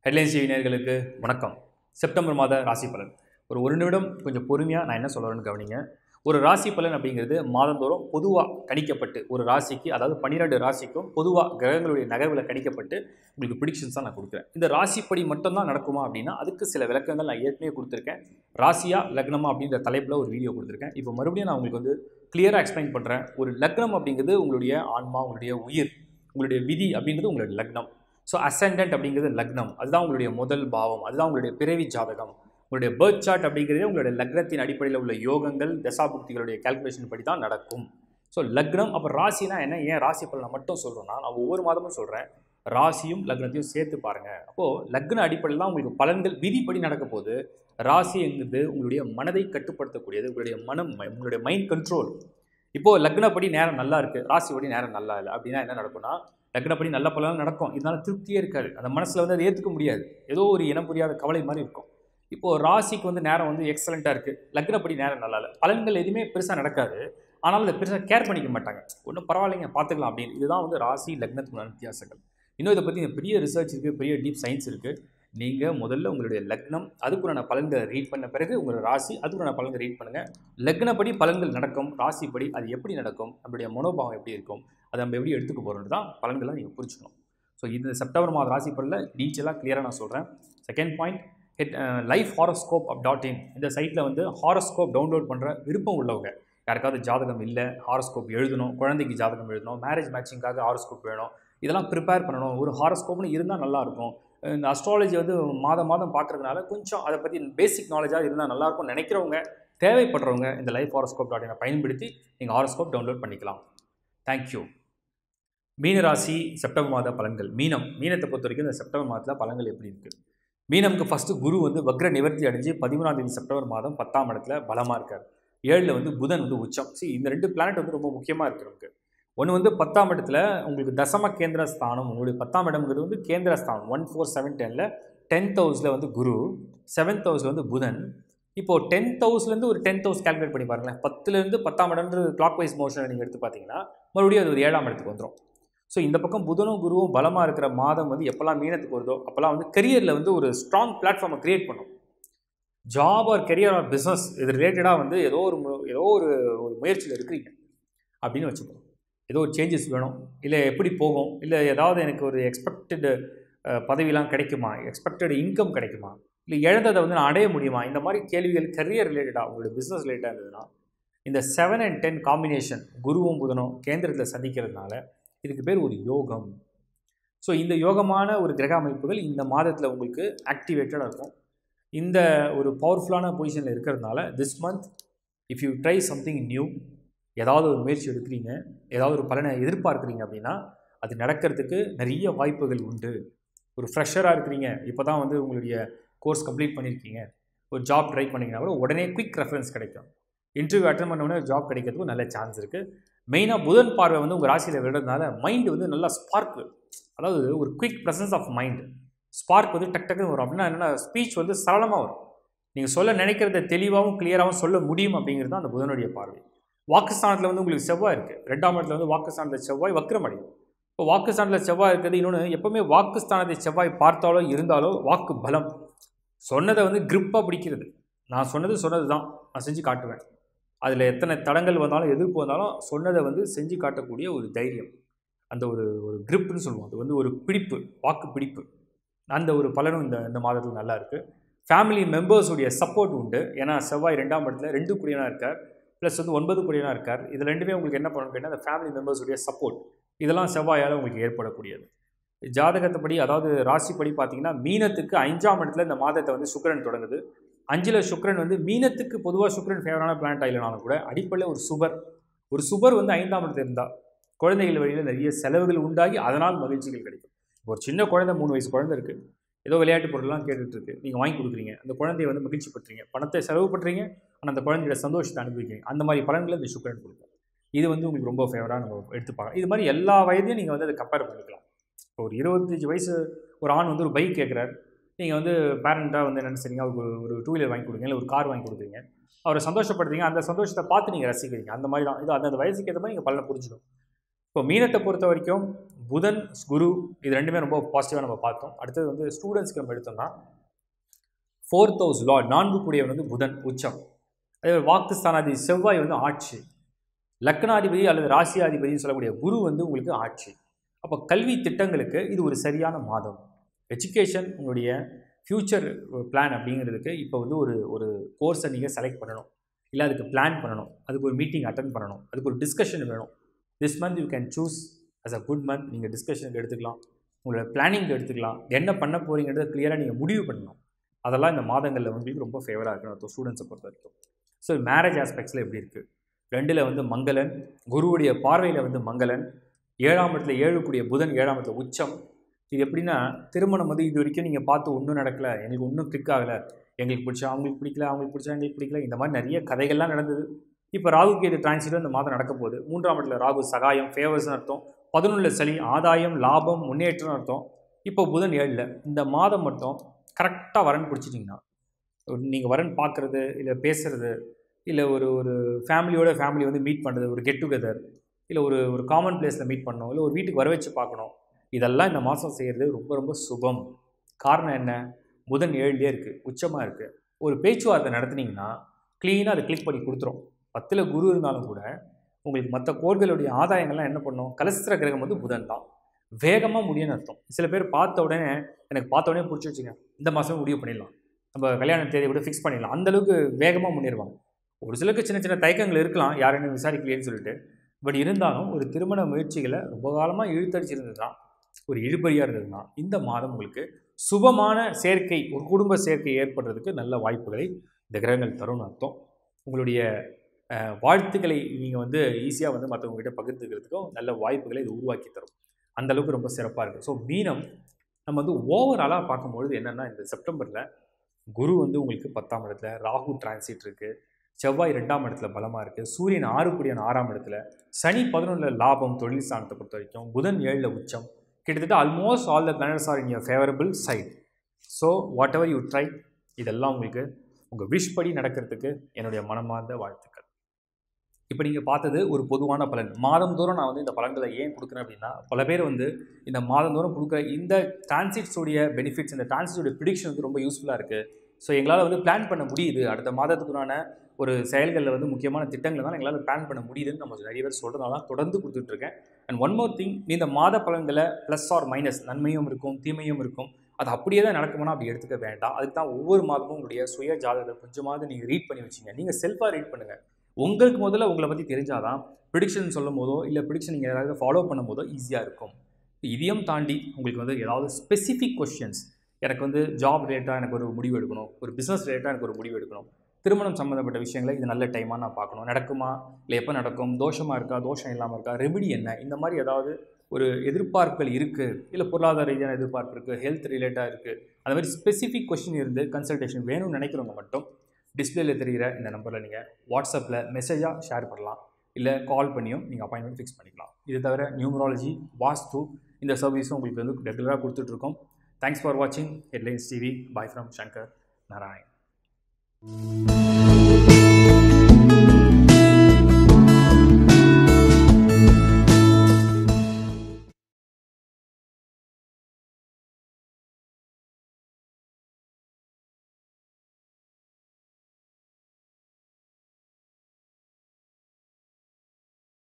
headlines TV நேயர்களுக்கு வணக்கம் September மாத ராசி பலன் ஒரு ஒரு நிமிடம் கொஞ்சம் பொறுமையாக நான் என்ன சொல்கிறேன்னு கவனிங்க ஒரு ராசி பலன் அப்படிங்கிறது மாதந்தோறும் பொதுவாக கணிக்கப்பட்டு ஒரு ராசிக்கு அதாவது பன்னிரெண்டு ராசிக்கும் பொதுவாக கிரகங்களுடைய நகர்வில் கணிக்கப்பட்டு உங்களுக்கு ப்ரிடிக்ஷன்ஸ் தான் நான் கொடுக்குறேன் இந்த ராசிப்படி மட்டும்தான் நடக்குமா அப்படின்னா அதுக்கு சில விளக்கங்கள் நான் ஏற்கனவே கொடுத்துருக்கேன் ராசியா லக்னமா அப்படின்ற தலைப்பில் ஒரு வீடியோ கொடுத்துருக்கேன் இப்போ மறுபடியும் நான் உங்களுக்கு வந்து கிளியராக எக்ஸ்பிளைன் பண்ணுறேன் ஒரு லக்னம் அப்படிங்கிறது உங்களுடைய ஆன்மா உங்களுடைய உயிர் உங்களுடைய விதி அப்படிங்கிறது உங்களுடைய லக்னம் ஸோ அசெண்டன்ட் அப்படிங்கிறது லக்னம் அதுதான் உங்களுடைய முதல் பாவம் அதுதான் உங்களுடைய பிறவி ஜாதகம் உங்களுடைய பேர்த் சார்ட் அப்படிங்கிறது உங்களுடைய லக்னத்தின் அடிப்படையில் உள்ள யோகங்கள் தசாபுக்திகளுடைய கால்குலேஷன் படி தான் நடக்கும் ஸோ லக்னம் அப்போ ராசினா என்ன ஏன் ராசி பலனை மட்டும் சொல்கிறோன்னா நான் ஒவ்வொரு மாதமும் சொல்கிறேன் ராசியும் லக்னத்தையும் சேர்த்து பாருங்கள் அப்போது லக்ன அடிப்படையில் தான் உங்களுக்கு பலன்கள் விதிப்படி நடக்க போது ராசி என்கிறது உங்களுடைய மனதை கட்டுப்படுத்தக்கூடியது உங்களுடைய மனம் உங்களுடைய மைண்ட் கண்ட்ரோல் இப்போது லக்னப்படி நேரம் நல்லா இருக்குது ராசிப்படி நேரம் நல்லா இல்லை அப்படின்னா என்ன நடக்கும்னா லக்னப்படி நல்ல பலன் நடக்கும் இதனால திருப்தியே இருக்காது அந்த மனசில் வந்து அதை ஏற்றுக்க முடியாது ஏதோ ஒரு இனம் புரியாத கவலை மாதிரி இருக்கும் இப்போது ராசிக்கு வந்து நேரம் வந்து எக்ஸலண்ட்டாக இருக்குது லக்னப்படி நேரம் நல்லா இல்லை பலன்கள் எதுவுமே பெருசாக நடக்காது ஆனாலும் அதை பெருசாக கேர் பண்ணிக்க மாட்டாங்க ஒன்றும் பரவாயில்லைங்க பார்த்துக்கலாம் அப்படின்னு இதுதான் வந்து ராசி லக்னத்துக்குள்ள வித்தியாசங்கள் இன்னும் இதை பற்றி பெரிய ரிசர்ச் இருக்குது பெரிய டீப் சயின்ஸ் இருக்குது நீங்கள் முதல்ல உங்களுடைய லக்னம் அதுக்குண்டான பலன்களை ரீட் பண்ண பிறகு உங்களோட ராசி அதுக்குண்டான பலன்களை ரீட் பண்ணுங்கள் லக்னப்படி பலன்கள் நடக்கும் ராசிப்படி அது எப்படி நடக்கும் நம்மளுடைய மனோபாவம் எப்படி இருக்கும் அதை நம்ம எப்படி எடுத்துக்க போகிறோன்னு தான் பலன்களை நீங்கள் புரிஞ்சுக்கணும் ஸோ இந்த செப்டம்பர் மாத ராசி பலனில் டீட்டெயிலாக கிளியராக நான் சொல்கிறேன் second point head life horoscope app dot in இந்த சைட்டில் வந்து ஹாரோஸ்கோப் டவுன்லோட் பண்ணுற விருப்பம் உள்ளவங்க யாருக்காவது ஜாதகம் இல்லை ஹாரோஸ்கோப் எழுதணும் குழந்தைக்கு ஜாதகம் எழுதணும் மேரேஜ் மேட்சிங்காக ஹாரோஸ்கோப் வேணும் இதெல்லாம் ப்ரிப்பேர் பண்ணணும் ஒரு ஹாரோஸ்கோப்னு இருந்தால் நல்லாயிருக்கும் இந்த அஸ்ட்ராலஜி வந்து மாதம் மாதம் பார்க்குறதுனால கொஞ்சம் அதை பற்றி பேசிக் நாலேஜாக இருந்தால் நல்லாயிருக்கும் நினைக்கிறவங்க தேவைப்படுறவங்க இந்த லைஃப் ஹாரோஸ்கோப் டாட் இனை பயன்படுத்தி நீங்கள் ஹாரோஸ்கோப் டவுன்லோட் பண்ணிக்கலாம் தேங்க்யூ மீனராசி செப்டம்பர் மாத பலன்கள் மீனம் மீனத்தை பொறுத்த வரைக்கும் இந்த செப்டம்பர் மாதத்தில் பலன்கள் எப்படி இருக்குது மீனமுக்கு ஃபஸ்ட்டு குரு வந்து வக்ர நிவர்த்தி அடைஞ்சு பதிமூணாம் தேதி செப்டம்பர் மாதம் பத்தாம் இடத்துல பலமாக இருக்கார் ஏழில் வந்து புதன் வந்து உச்சம் சி இந்த ரெண்டு பிளானட் வந்து ரொம்ப முக்கியமாக இருக்குது நமக்கு ஒன்று வந்து பத்தாம் இடத்துல உங்களுக்கு தசம கேந்திர ஸ்தானம் உங்களுடைய பத்தாம் இடம்ங்கிறது வந்து கேந்திர ஸ்தானம் ஒன் ஃபோர் செவன் டெனில் டென்த் ஹவுஸில் வந்து குரு செவன்த் ஹவுஸில் வந்து புதன் இப்போது டென்த் ஹவுஸ்லேருந்து ஒரு டென்த் ஹவுஸ் கேல்குலேட் பண்ணி பாருங்களேன் பத்துலேருந்து பத்தாம் இடம்ன்றது கிளாக் வைஸ் மோஷனை நீங்கள் எடுத்து பார்த்தீங்கன்னா மறுபடியும் அது ஒரு ஏழாம் இடத்துக்கு வந்துடும் ஸோ இந்த பக்கம் புதனும் குருவும் பலமாக இருக்கிற மாதம் வந்து எப்போல்லாம் மீனத்துக்கு வருதோ அப்போல்லாம் வந்து கரியரில் வந்து ஒரு ஸ்ட்ராங் பிளாட்ஃபார்மை க்ரியேட் பண்ணும் job or career or business இது ரிலேட்டடாக வந்து ஏதோ ஒரு மு- ஏதோ ஒரு ஒரு முயற்சியில் இருக்கிறீங்க அப்படின்னு வச்சுக்கோங்க ஏதோ ஒரு சேஞ்சஸ் வேணும் இல்லை எப்படி போகும் இல்லை ஏதாவது எனக்கு ஒரு எக்ஸ்பெக்டடு பதவிலாம் கிடைக்குமா எக்ஸ்பெக்டட் இன்கம் கிடைக்குமா இல்லை இழந்ததை வந்து நான் அடைய முடியுமா இந்த மாதிரி கேள்விகள் கரியர் ரிலேட்டடாக உங்களோட பிஸ்னஸ் ரிலேட்டடாக இருந்ததுன்னா இந்த செவன் அண்ட் டென் காம்பினேஷன் குருவும் புதனும் கேந்திரத்தில் சந்திக்கிறதுனால இதுக்கு பேர் ஒரு யோகம் ஸோ இந்த யோகமான ஒரு கிரக அமைப்புகள் இந்த மாதத்தில் உங்களுக்கு ஆக்டிவேட்டடாக இருக்கும் இந்த ஒரு பவர்ஃபுல்லான பொசிஷனில் இருக்கிறதுனால this month if you try something new ஏதாவது ஒரு முயற்சி எடுக்கிறீங்க ஏதாவது ஒரு பலனை எதிர்பார்க்குறீங்க அப்படின்னா அது நடக்கிறதுக்கு நிறைய வாய்ப்புகள் உண்டு ஒரு ஃப்ரெஷராக இருக்கிறீங்க இப்போ தான் வந்து உங்களுடைய கோர்ஸ் கம்ப்ளீட் பண்ணியிருக்கீங்க ஒரு ஜாப் ட்ரை பண்ணிங்கன்னா கூட உடனே குயிக் ரெஃபரன்ஸ் கிடைக்கும் இன்டர்வியூ அட்டன் பண்ண உடனே ஜாப் கிடைக்கிறதுக்கும் நல்ல சான்ஸ் இருக்குது மெயினாக புதன் பார்வை வந்து உங்கள் ராசியில் விடுறதுனால மைண்டு வந்து நல்லா ஸ்பார்க் அதாவது ஒரு quick presence of mind spark வந்து டக் டக்குன்னு வரும் அப்படின்னா என்னென்னா ஸ்பீச் வந்து சரளமாக வரும் நீங்கள் சொல்ல நினைக்கிறத தெளிவாகவும் கிளியராகவும் சொல்ல முடியும் அப்படிங்கிறது தான் அந்த புதனுடைய பார்வை வாக்குஸ்தானத்தில் வந்து உங்களுக்கு செவ்வாய் இருக்குது ரெண்டாம் இடத்துல வந்து வாக்குஸ்தானத்தில் செவ்வாய் வக்ரமடையும் இப்போ வாக்குஸ்தானத்தில் செவ்வாய் இருக்கிறது இன்னொன்று எப்போவுமே வாக்குஸ்தானத்தை செவ்வாய் பார்த்தாலோ இருந்தாலோ வாக்கு பலம் சொன்னதை வந்து grip-ஆ பிடிக்கிறது நான் சொன்னது சொன்னது தான் நான் செஞ்சு காட்டுவேன் அதில் எத்தனை தடங்கள் வந்தாலும் எதிர்ப்பு வந்தாலும் சொன்னதை வந்து செஞ்சு காட்டக்கூடிய ஒரு தைரியம் அந்த ஒரு ஒரு gripன்னு சொல்லுவோம் அது வந்து ஒரு பிடிப்பு வாக்கு பிடிப்பு அந்த ஒரு பலனும் இந்த இந்த மாதத்தில் நல்லா இருக்குது ஃபேமிலி மெம்பர்ஸுடைய சப்போர்ட் உண்டு ஏன்னா செவ்வாய் ரெண்டாம் இடத்துல ரெண்டு குடியனாக இருக்கார் ப்ளஸ் வந்து ஒன்பது குடியனாக இருக்கார் இது ரெண்டுமே உங்களுக்கு என்ன பண்ணணும் கேட்டால் அந்த ஃபேமிலி மெம்பர்ஸுடைய சப்போர்ட் இதெல்லாம் செவ்வாயால் உங்களுக்கு ஏற்படக்கூடியது ஜாதகத்தைப்படி அதாவது ராசிப்படி பார்த்தீங்கன்னா மீனத்துக்கு அஞ்சாம் இடத்துல இந்த மாதத்தை வந்து சுக்கிரன் தொடங்குது அஞ்சில் சுக்கிரன் வந்து மீனத்துக்கு பொதுவாக சுக்கிரன் ஃபேவரான பிளானட் இல்லைனாலும் கூட அடிப்படையில் ஒரு சுபர் ஒரு சுபர் வந்து ஐந்தாம் இடத்துல இருந்தால் குழந்தைகள் வழியில் நிறைய செலவுகள் உண்டாகி அதனால் மகிழ்ச்சிகள் கிடைக்கும் ஒரு சின்ன குழந்தை மூணு வயசு குழந்தை இருக்குது ஏதோ விளையாட்டு பொருள்லாம் கேட்டுட்டு இருக்கு நீங்கள் வாங்கி கொடுக்குறீங்க அந்த குழந்தைய வந்து மகிழ்ச்சி பட்டுறீங்க பணத்தை செலவு பண்ணுறீங்க ஆனால் அந்த குழந்தையோட சந்தோஷத்தை அனுபவிக்கிறீங்க அந்த மாதிரி பலன்களை இந்த சுக்கிரன் கொடுக்கும் இது வந்து உங்களுக்கு ரொம்ப ஃபேவராக நம்ம எடுத்துப்பாங்க இது மாதிரி எல்லா வயதையும் நீங்கள் வந்து அதை கம்பேர் பண்ணிக்கலாம் இப்போ ஒரு இருபத்தஞ்சி வயசு ஒரு ஆண் வந்து ஒரு பைக் கேட்குறாரு நீங்கள் வந்து பேரண்ட்டாக வந்து என்ன செய்றீங்க அவருக்கு ஒரு ஒரு டூ வீலர் வாங்கி கொடுங்க இல்லை ஒரு கார் வாங்கி கொடுக்குறீங்க அவரை சந்தோஷப்படுறீங்க அந்த சந்தோஷத்தை பார்த்து நீங்கள் ரசிக்கிறீங்க அந்த மாதிரி தான் இது அந்தந்த வயசுக்கு ஏற்ற மாதிரி நீங்கள் பலனை புரிஞ்சுக்கணும் இப்போ மீனத்தை பொறுத்த வரைக்கும் புதன் குரு இது ரெண்டுமே ரொம்ப பாசிட்டிவாக நம்ம பார்த்தோம் அடுத்தது வந்து ஸ்டூடெண்ட்ஸ்க்கு நம்ம எடுத்தோம்னா ஃபோர்த் ஹவுஸ் லார்ட் நான்கு கூடியவன் வந்து புதன் உச்சம் அதே மாதிரி வாக்கு ஸ்தானாதிபதி செவ்வாய் வந்து ஆட்சி லக்னாதிபதி அல்லது ராசியாதிபதினு சொல்லக்கூடிய குரு வந்து உங்களுக்கு ஆட்சி அப்போ கல்வி திட்டங்களுக்கு இது ஒரு சரியான மாதம் எஜுகேஷன் உங்களுடைய ஃப்யூச்சர் பிளான் அப்படிங்கிறதுக்கு இப்போ வந்து ஒரு ஒரு கோர்ஸை நீங்கள் செலக்ட் பண்ணணும் இல்லை அதுக்கு பிளான் பண்ணணும் அதுக்கு ஒரு மீட்டிங் அட்டன் பண்ணணும் அதுக்கு ஒரு டிஸ்கஷன் வேணும் this month you can choose as a good month நீங்கள் டிஸ்கஷனுக்கு எடுத்துக்கலாம் உங்களோட பிளானிங்க்கு எடுத்துக்கலாம் என்ன பண்ண போகிறீங்கிறத கிளியராக நீங்கள் முடிவு பண்ணணும் அதெல்லாம் இந்த மாதங்களில் உங்களுக்கு ரொம்ப ஃபேவராக இருக்கணும் ஸ்டூடெண்ட்ஸை பொறுத்த வரைக்கும் ஸோ மேரேஜ் ஆஸ்பெக்ட்ஸில் எப்படி இருக்குது ரெண்டில் வந்து மங்களன் குருவுடைய பார்வையில் வந்து மங்களன் ஏழாம் இடத்துல ஏழுக்கூடிய புதன் ஏழாம் இடத்துல உச்சம் இது எப்படின்னா திருமணம் வந்து இது வரைக்கும் நீங்கள் பார்த்து ஒன்றும் நடக்கலை எங்களுக்கு ஒன்றும் கிளிக் ஆகலை எங்களுக்கு பிடிச்சா அவங்களுக்கு பிடிக்கல அவங்களுக்கு பிடிச்சா எங்களுக்கு பிடிக்கல இந்த மாதிரி நிறைய கதைகள்லாம் நடந்தது இப்போ ராகுக்கு இது டிரான்சிட் இந்த மாதம் நடக்க போகுது மூன்றாம் இடத்துல ராகு சகாயம் ஃபேவர்ஸ்னு அர்த்தம் பதினொன்றில் சளி ஆதாயம் லாபம் முன்னேற்றம்னு அர்த்தம் இப்போ புதன் ஏழில் இந்த மாதம் மட்டும் கரெக்டாக வரன் பிடிச்சிட்டிங்கன்னா நீங்கள் வரன் பார்க்குறது இல்லை பேசுகிறது இல்லை ஒரு ஒரு ஃபேமிலியோட ஃபேமிலி வந்து மீட் பண்ணுறது ஒரு கெட் டுகெதர் இல்லை ஒரு ஒரு காமன் பிளேஸில் மீட் பண்ணணும் இல்லை ஒரு வீட்டுக்கு வர வச்சு பார்க்கணும் இதெல்லாம் இந்த மாதம் செய்கிறது ரொம்ப ரொம்ப சுபம் காரணம் என்ன புதன் ஏழுலேயே இருக்குது உச்சமாக இருக்குது ஒரு பேச்சுவார்த்தை நடத்துனீங்கன்னா க்ளீனாக அதை கிளிக் பண்ணி கொடுத்துரும் பத்தில் குரு இருந்தாலும் கூட உங்களுக்கு மற்ற கோள்களுடைய ஆதாயங்கள்லாம் என்ன பண்ணும் கலஸ்திர கிரகம் வந்து புதன் தான் வேகமாக முடியும்னு அர்த்தம் சில பேர் பார்த்த உடனே எனக்கு பார்த்த உடனே பிடிச்சி வச்சுங்க இந்த மாதமே முடிவு பண்ணிடலாம் நம்ம கல்யாண தேதி கூட ஃபிக்ஸ் பண்ணிடலாம் அந்தளவுக்கு வேகமாக முன்னேறுவாங்க ஒரு சிலருக்கு சின்ன சின்ன தயக்கங்கள் இருக்கலாம் யாருன்னு விசாரிக்கலையேன்னு சொல்லிட்டு பட் இருந்தாலும் ஒரு திருமண முயற்சிகளை ரொம்ப காலமாக இழுத்தடிச்சிருந்தது தான் ஒரு இழுபறியாக இருந்ததுன்னா இந்த மாதம் உங்களுக்கு சுபமான சேர்க்கை ஒரு குடும்ப சேர்க்கை ஏற்படுறதுக்கு நல்ல வாய்ப்புகளை இந்த கிரகங்கள் தரும்னு அர்த்தம் உங்களுடைய அஹ், வாழ்த்துக்களை நீங்கள் வந்து ஈஸியாக வந்து மற்றவங்ககிட்ட பகிர்ந்துக்கிறதுக்கும் நல்ல வாய்ப்புகளை இது உருவாக்கி தரும் அந்த அளவுக்கு ரொம்ப சிறப்பாக இருக்குது ஸோ மீனம் நம்ம வந்து ஓவராலாக பார்க்கும்பொழுது என்னென்னா இந்த செப்டம்பரில் குரு வந்து உங்களுக்கு பத்தாம் இடத்துல ராகு டிரான்சிட் இருக்குது செவ்வாய் ரெண்டாம் இடத்துல பலமாக இருக்குது சூரியன் ஆறு குடியான ஆறாம் இடத்துல சனி பதினொன்றில் லாபம் தொழில் ஸ்தானத்தை பொறுத்த வரைக்கும் புதன் ஏழில் உச்சம் கிட்டத்தட்ட almost all the planets are in your favourable side so whatever you try இதெல்லாம் உங்களுக்கு உங்கள் விஷ் படி நடக்கிறதுக்கு என்னுடைய மனமார்ந்த வாழ்த்துக்கள் இப்போ நீங்கள் பார்த்தது ஒரு பொதுவான பலன் மாதந்தோறும் நான் வந்து இந்த பலன்களை ஏன் கொடுக்குறேன் அப்படின்னா பல பேர் வந்து இந்த மாதந்தோறும் கொடுக்குற இந்த டிரான்சிட்ஸுடைய பெனிஃபிட்ஸ் இந்த டிரான்சிட்ஸுடைய ப்ரிடிக்ஷன் வந்து ரொம்ப யூஸ்ஃபுல்லாக இருக்குது ஸோ எங்களால் வந்து பிளான் பண்ண முடியுது அடுத்த மாதத்துக்குறான ஒரு செயல்களில் வந்து முக்கியமான திட்டங்களை தான் எங்களால் பிளான் பண்ண முடியுதுன்னு நம்ம நிறைய பேர் சொல்கிறதால தான் தொடர்ந்து கொடுத்துட்ருக்கேன் அண்ட் ஒன் மோர் திங் இந்த மாத பலன்களை ப்ளஸ் ஆர் மைனஸ் நன்மையும் இருக்கும் தீமையும் இருக்கும் அது அப்படியே தான் நடக்குமானா அப்படி எடுத்துக்க வேண்டாம் அதுக்கு தான் ஒவ்வொரு மாதமும் உங்களுடைய சுய ஜாதகத்தை கொஞ்சமாவது நீங்கள் ரீட் பண்ணி வச்சுங்க நீங்கள் செல்ஃபாக ரீட் பண்ணுங்கள் உங்களுக்கு முதல்ல உங்களை பற்றி தெரிஞ்சாதான் ப்ரிடிக்ஷன் சொல்லும் போதோ இல்லை ப்ரிடிக்ஷன் நீங்கள் யாராவது ஃபாலோ பண்ணும் போதோ ஈஸியாக இருக்கும் இதையும் தாண்டி உங்களுக்கு வந்து ஏதாவது ஸ்பெசிஃபிக் கொஷின்ஸ் எனக்கு வந்து ஜாப் ரிலேட்டாக எனக்கு ஒரு முடிவு எடுக்கணும் ஒரு பிஸ்னஸ் ரிலேட்டாக எனக்கு ஒரு முடிவு எடுக்கணும் திருமணம் சம்மந்தப்பட்ட விஷயங்களை இது நல்ல டைமாக நான் பார்க்கணும் நடக்குமா இல்லை எப்போ நடக்கும் தோஷமாக இருக்கா தோஷம் இல்லாமல் இருக்கா ரெமிடி என்ன இந்த மாதிரி ஏதாவது ஒரு எதிர்பார்ப்புகள் இருக்குது இல்லை பொருளாதார ரீதியான எதிர்பார்ப்பு இருக்குது ஹெல்த் ரிலேட்டாக இருக்குது அந்த மாதிரி ஸ்பெசிஃபிக் கொஷின் இருந்து கன்சல்டேஷன் வேணும்னு நினைக்கிறவங்க மட்டும் டிஸ்பிளேல தெரிகிற இந்த நம்பரில் நீங்கள் வாட்ஸ்அப்பில் மெசேஜாக ஷேர் பண்ணலாம் இல்லை கால் பண்ணியும் நீங்கள் அப்பாயின்மெண்ட் ஃபிக்ஸ் பண்ணிக்கலாம் இது தவிர நியூமராலஜி வாஸ்து இந்த சர்வீஸும் உங்களுக்கு வந்து ரெகுலராக கொடுத்துட்ருக்கோம் தேங்க்ஸ் ஃபார் வாட்சிங் Headlines TV bye from Shankar Narayan